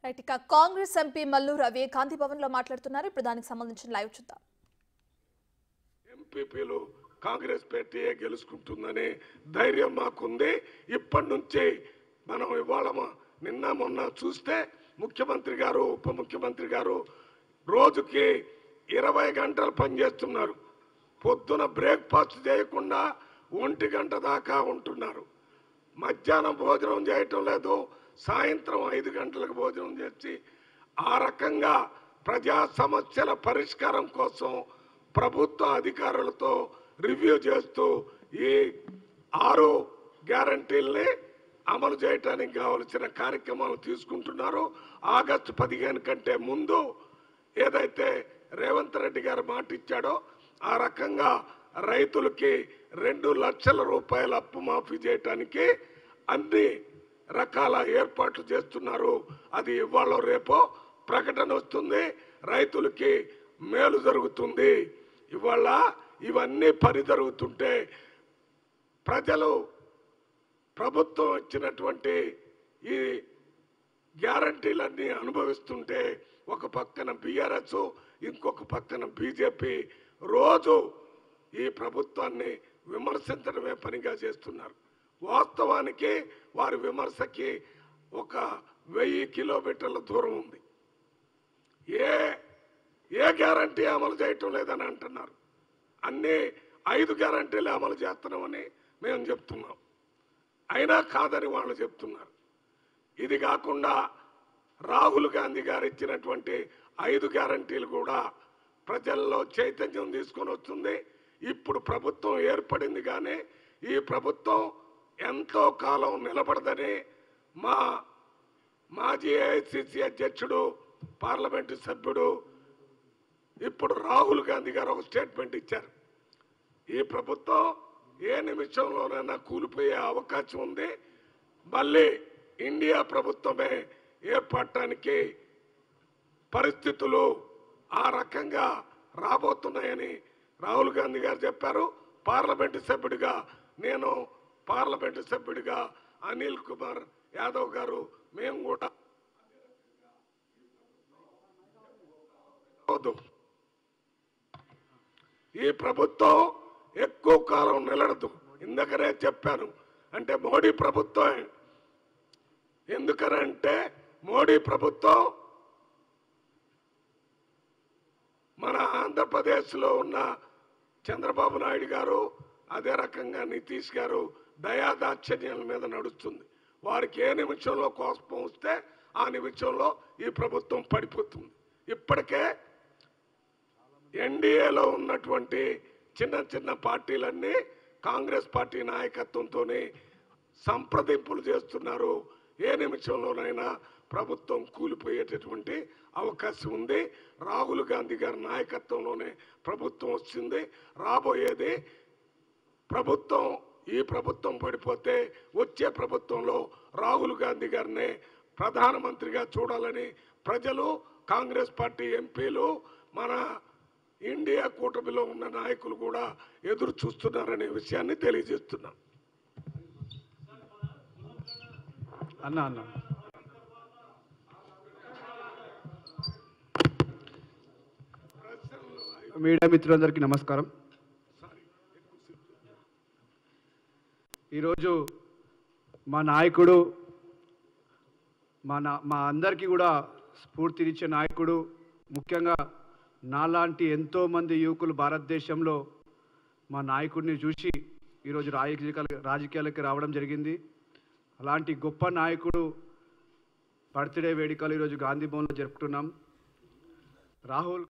Right ఇక Congress MP Mallu Ravi Gandhi Bhavan లో మాట్లాడుతున్నారు ఇప్పుడు దానికి సంబంధించిన లైవ్ చూద్దాం ఎంపీపీలు కాంగ్రెస్ పార్టీయే గెలుచుకుంటుందనే ధైర్యం మాకుంది ఇప్పటి నుంచి మనం ఇవాళ మ- నిన్న మొన్న చూస్తే ముఖ్యమంత్రి గారు ఉప ముఖ్యమంత్రి గారు రోజుకి ఇరవై గంటలు పనిచేస్తున్నారు పొద్దున బ్రేక్ఫాస్ట్ చేయకుండా ఒంటి గంట దాకా ఉంటున్నారు మధ్యాహ్నం భోజనం చేయటం లేదు సాయంత్రం ఐదు గంటలకు భోజనం చేసి ఆ రకంగా ప్రజా సమస్యల పరిష్కారం కోసం ప్రభుత్వ అధికారులతో రివ్యూ చేస్తూ ఈ ఆరు గ్యారంటీల్ని అమలు చేయడానికి కావలసిన కార్యక్రమాలు తీసుకుంటున్నారు ఆగస్టు పదిహేను కంటే ముందు ఏదైతే రేవంత్ రెడ్డి గారు మాట ఇచ్చాడో ఆ రకంగా రైతులకి రెండు లక్షల రూపాయల అప్పు మాఫీ చేయటానికి అన్ని రకాల ఏర్పాట్లు చేస్తున్నారు అది ఇవాళ రేపో ప్రకటన వస్తుంది రైతులకి మేలు జరుగుతుంది ఇవాళ ఇవన్నీ పని జరుగుతుంటే ప్రజలు ప్రభుత్వం ఇచ్చినటువంటి ఈ గ్యారంటీలన్నీ అనుభవిస్తుంటే ఒక పక్కన బీఆర్ఎస్ ఇంకొక పక్కన బీజేపీ రోజు ఈ ప్రభుత్వాన్ని విమర్శించడమే పనిగా చేస్తున్నారు వాస్తవానికి వారి విమర్శకి ఒక వెయ్యి కిలోమీటర్ల దూరం ఉంది ఏ ఏ గ్యారంటీ అమలు చేయటం లేదని అంటున్నారు అన్ని ఐదు గ్యారంటీలు అమలు చేస్తున్నామని మేము చెప్తున్నాం అయినా కాదని వాళ్ళు చెప్తున్నారు ఇది కాకుండా రాహుల్ గాంధీ గారు ఇచ్చినటువంటి ఐదు గ్యారంటీలు కూడా ప్రజల్లో చైతన్యం తీసుకొని వస్తుంది ఇప్పుడు ప్రభుత్వం ఏర్పడింది కానీ ఈ ప్రభుత్వం ఎంతో కాలం నిలబడదని మా మాజీ ఏఐసిసి అధ్యక్షుడు పార్లమెంటు సభ్యుడు ఇప్పుడు రాహుల్ గాంధీ గారు ఒక స్టేట్మెంట్ ఇచ్చారు ఈ ప్రభుత్వం ఏ నిమిషంలోనైనా కూలిపోయే అవకాశం ఉంది మళ్ళీ ఇండియా ప్రభుత్వమే ఏర్పడటానికి పరిస్థితులు ఆ రకంగా రాబోతున్నాయని రాహుల్ గాంధీ గారు చెప్పారు పార్లమెంటు సభ్యుడిగా నేను పార్లమెంటు సభ్యుడిగా అనిల్ కుమార్ యాదవ్ గారు మేము కూడా వద్దు. ఈ ప్రభుత్వం ఎక్కువ కాలం నిలడదు ఇందకనే చెప్పాను అంటే మోడీ ప్రభుత్వం ఎందుకనంటే మోడీ ప్రభుత్వం మన ఆంధ్రప్రదేశ్లో ఉన్న చంద్రబాబు నాయుడు గారు అదే రకంగా నితీష్ గారు దయాదాక్షిణ్యాల మీద నడుస్తుంది వారికి ఏ నిమిషంలో కోపం వస్తే ఆ నిమిషంలో ఈ ప్రభుత్వం పడిపోతుంది ఇప్పటికే ఎన్డీఏలో ఉన్నటువంటి చిన్న చిన్న పార్టీలన్నీ కాంగ్రెస్ పార్టీ నాయకత్వంతో సంప్రదింపులు చేస్తున్నారు ఏ నిమిషంలోనైనా ప్రభుత్వం కూలిపోయేటటువంటి అవకాశం ఉంది రాహుల్ గాంధీ గారి నాయకత్వంలోనే ప్రభుత్వం వచ్చింది రాబోయేది ప్రభుత్వం ఈ ప్రభుత్వం పడిపోతే వచ్చే ప్రభుత్వంలో రాహుల్ గాంధీ గారిని ప్రధానమంత్రిగా చూడాలని ప్రజలు కాంగ్రెస్ పార్టీ ఎంపీలు మన ఇండియా కూటమిలో ఉన్న నాయకులు కూడా ఎదురు చూస్తున్నారనే విషయాన్ని తెలియజేస్తున్నాం అన్న అన్న మీడియా మిత్రులందరికీ నమస్కారం ఈరోజు మా నాయకుడు మా నా మా అందరికీ కూడా స్ఫూర్తినిచ్చే నాయకుడు ముఖ్యంగా నాలాంటి ఎంతోమంది యువకులు భారతదేశంలో మా నాయకుడిని చూసి ఈరోజు రాజకీయ రాజకీయాలకి రావడం జరిగింది అలాంటి గొప్ప నాయకుడు బర్త్డే వేడుకలు ఈరోజు గాంధీ భవన్లో జరుపుతున్నాం రాహుల్